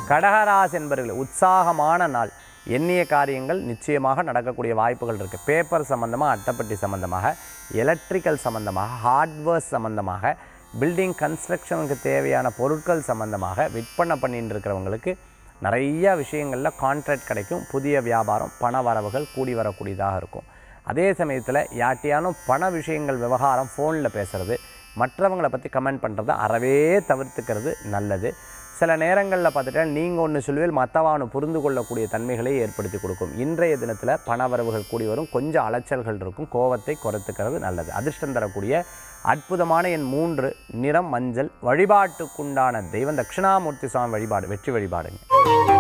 கடகராசி என்பவர்கள் உற்சாகமான நாள் எண்ணிய காரியங்கள் நிச்சயமாக நடக்கக்கூடிய வாய்ப்புகள் இருக்குது பேப்பர் சம்மந்தமாக அட்டைப்பட்டி சம்மந்தமாக எலக்ட்ரிக்கல் சம்மந்தமாக ஹார்ட்வேர்ஸ் சம்மந்தமாக பில்டிங் கன்ஸ்ட்ரக்ஷனுக்கு தேவையான பொருட்கள் சம்மந்தமாக விற்பனை பண்ணிட்டு இருக்கிறவங்களுக்கு நிறைய விஷயங்களில் கான்ட்ராக்ட் கிடைக்கும் புதிய வியாபாரம் பண வரவுகள் கூடி வரக்கூடியதாக இருக்கும் அதே சமயத்தில் யார்ட்டையானும் பண விஷயங்கள் விவகாரம் ஃபோனில் பேசுகிறது மற்றவங்களை பற்றி கமெண்ட் பண்ணுறதை அறவே தவிர்த்துக்கிறது நல்லது சில நேரங்களில் பார்த்துட்டா நீங்கள் ஒன்று சொல்லுவேல் மற்றவானு புரிந்து கொள்ளக்கூடிய தன்மைகளை ஏற்படுத்தி கொடுக்கும் இன்றைய தினத்தில் பண வரவுகள் கூடி வரும் கொஞ்சம் அலைச்சல்கள் இருக்கும் கோவத்தை குறைத்துக்கிறது நல்லது அதிர்ஷ்டம் தரக்கூடிய அற்புதமான என் மூன்று நிறம் மஞ்சள் வழிபாட்டுக்குண்டான தெய்வம் தட்சிணாமூர்த்தி சுவாமி வழிபாடு வெற்றி வழிபாடுங்க